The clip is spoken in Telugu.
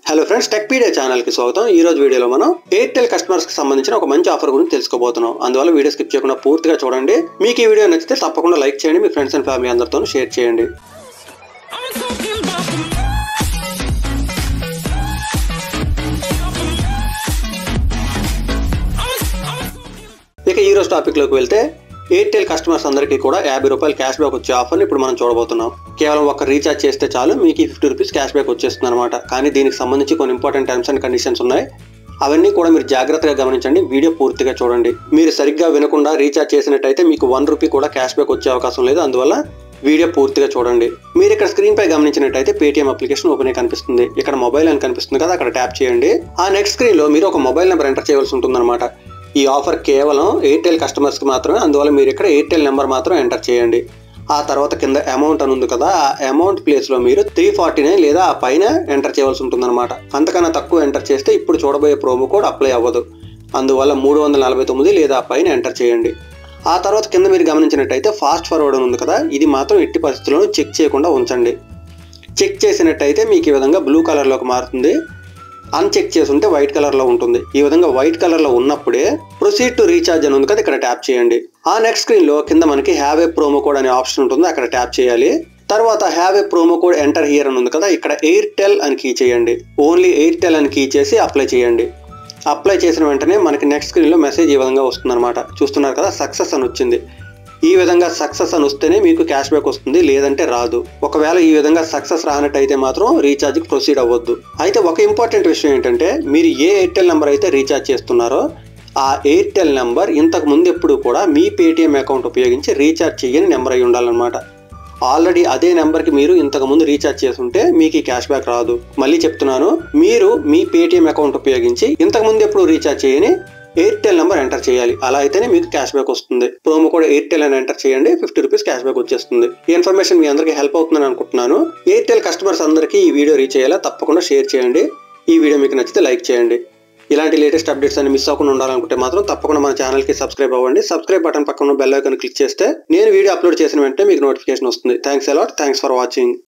hello friends Techpedia channel కి స్వాగతం ఈ రోజు వీడియోలో మనం ఎయిర్టెల్ కస్టమర్స్ కి సంబంధించిన ఒక మంచి ఆఫర్ గురించి తెలుసుకోబోతున్నాం అందువల్ల వీడియో స్కిప్ చేయకుండా పూర్తిగా చూడండి మీకు ఈ వీడియో నచ్చితే తప్పకుండా లైక్ చేయండి మీ ఫ్రెండ్స్ అండ్ ఫ్యామిలీ అందరితో షేర్ చేయండి I'm talking about the ఇక ఈ రోజు టాపిక్ లోకి వెళ్తే ఎయిర్టెల్ కస్టమర్స్ అందరికీ కూడా యాభై రూపాయలు క్యాష్ బ్యాక్ వచ్చే ఆఫర్ని ఇప్పుడు మనం చూడబోతున్నాం కేవలం ఒక రీఛార్జ్ చేస్తే చాలు మీకు ఫిఫ్టీ రూపీస్ క్యాష్ బ్యాక్ వచ్చేస్తుంది అనమాట కానీ దీనికి సంబంధించి కొన్ని ఇంపార్టెంట్ టర్మ్స్ అండ్ కండిషన్స్ ఉన్నాయి అవన్నీ కూడా మీరు జాగ్రత్తగా గమనించండి వీడియో పూర్తిగా చూడండి మీరు సరిగ్గా వినకుండా రీఛార్జ్ చేసినట్టయితే మీకు వన్ రూపీ కూడా క్యాష్ బ్యాక్ వచ్చే అవకాశం లేదు అందువల్ల వీడియో పూర్తిగా చూడండి మీరు ఇక్కడ స్క్రీన్ పై గమనించినట్టయితే పేటీఎం అప్లికేషన్ ఓపెన్ అయి కనిపిస్తుంది ఇక్కడ మొబైల్ అని కనిపిస్తుంది కదా అక్కడ ట్యాప్ చేయండి ఆ నెక్స్ట్ స్క్రీన్ లో మీరు ఒక మొబైల్ నెంబర్ ఎంటర్ చేయవలసి ఉంటుందన్నమాట ఈ ఆఫర్ కేవలం ఎయిర్టెల్ కస్టమర్స్ కి మాత్రమే అందువల్ల మీరు ఇక్కడ ఎయిర్టెల్ నెంబర్ మాత్రం ఎంటర్ చేయండి ఆ తర్వాత కింద అమౌంట్ అని ఉంది కదా ఆ అమౌంట్ ప్లేస్ లో మీరు త్రీ ఫార్టీ నైన్ లేదా ఆ పైన ఎంటర్ చేయవలసి ఉంటుందన్నమాట అంతకన్నా తక్కువ ఎంటర్ చేస్తే ఇప్పుడు చూడబోయే ప్రోమో కోడ్ అప్లై అవ్వదు అందువల్ల మూడు వందల నలభై తొమ్మిది లేదా ఆ పైన ఎంటర్ చేయండి ఆ తర్వాత కింద మీరు గమనించినట్టయితే ఫాస్ట్ ఫార్వర్డ్ అని ఉంది కదా ఇది మాత్రం ఎట్టి పరిస్థితుల్లో చెక్ చేయకుండా ఉంచండి చెక్ చేసినట్టయితే మీకు ఈ విధంగా బ్లూ కలర్లోకి మారుతుంది అన్చెక్ చేసి ఉంటే వైట్ కలర్ లో ఉంటుంది ఈ విధంగా వైట్ కలర్ లో ఉన్నప్పుడే ప్రొసీడ్ టు రీఛార్జ్ అని ఉంది కదా ఇక్కడ ట్యాప్ చేయండి ఆ నెక్స్ట్ స్క్రీన్ లో కింద మనకి హ్యావ్ ఏ ప్రోమో కోడ్ అనే ఆప్షన్ ఉంటుంది అక్కడ ట్యాప్ చేయాలి తర్వాత have a promo code enter here అని ఉంది కదా ఇక్కడ ఎయిర్టెల్ అని కీ చేయండి ఓన్లీ ఎయిర్టెల్ అని కీ చేసి అప్లై చేయండి అప్లై చేసిన వెంటనే మనకి నెక్స్ట్ స్క్రీన్ లో మెసేజ్ ఈ విధంగా వస్తుంది అనమాట చూస్తున్నారు కదా సక్సెస్ అని వచ్చింది ఈ విధంగా సక్సెస్ అని వస్తేనే మీకు క్యాష్ బ్యాక్ వస్తుంది లేదంటే రాదు ఒకవేళ ఈ విధంగా సక్సెస్ రానట్టయితే మాత్రం రీఛార్జ్ కి ప్రొసీడ్ అవ్వద్దు అయితే ఒక ఇంపార్టెంట్ విషయం ఏంటంటే మీరు ఏ ఎయిర్టెల్ నెంబర్ అయితే రీఛార్జ్ చేస్తున్నారో ఆ ఎయిర్టెల్ నెంబర్ ఇంతకు ముందు ఎప్పుడు కూడా మీ పేటిఎం అకౌంట్ ఉపయోగించి రీఛార్జ్ చేయని నెంబర్ అయి ఉండాలన్నమాట ఆల్రెడీ అదే నెంబర్కి మీరు ఇంతకు ముందు రీఛార్జ్ చేసుంటే మీకు ఈ క్యాష్ బ్యాక్ రాదు మళ్ళీ చెప్తున్నాను మీరు మీ పేటిఎం అకౌంట్ ఉపయోగించి ఇంతకు ముందు ఎప్పుడు రీఛార్జ్ చేయని ఎయిర్టెల్ నెంబర్ ఎంటర్ చేయాలి అలా అయితేనే మీకు క్యాష్ బ్యాక్ వస్తుంది ప్రోమో కూడా ఎయిర్టెల్ అని ఎంటర్ చేయండి ఫిఫ్టీ రూపీస్ క్యాష్ బ్యాక్ వచ్చేస్తుంది ఈ ఇన్ఫర్మేషన్ మీ అందరికీ హెల్ప్ అవుతుందని అనుకుంటున్నాను ఎయిర్టెల్ కస్టమర్స్ అందరికీ ఈ వీడియో రీచ్ అయ్యేలా తప్పకుండా షేర్ చేయండి ఈ వీడియో మీకు నచ్చితే లైక్ చేయండి ఇలాంటి లేటెస్ట్ అప్డేట్స్ అన్ని మిస్ అవ్వకుండా ఉండాలనుకుంటే మాత్రం తప్పకుండా మన ఛానల్ కి సబ్స్క్రైబ్ అవ్వండి సబ్స్క్రైబ్ బటన్ పక్కన బెల్ ఐకాన్ క్లిక్ చేస్తే నేను వీడియో అప్లోడ్ చేసిన వెంటనే మీకు నోటిఫికేషన్ వస్తుంది thanks a lot thanks for watching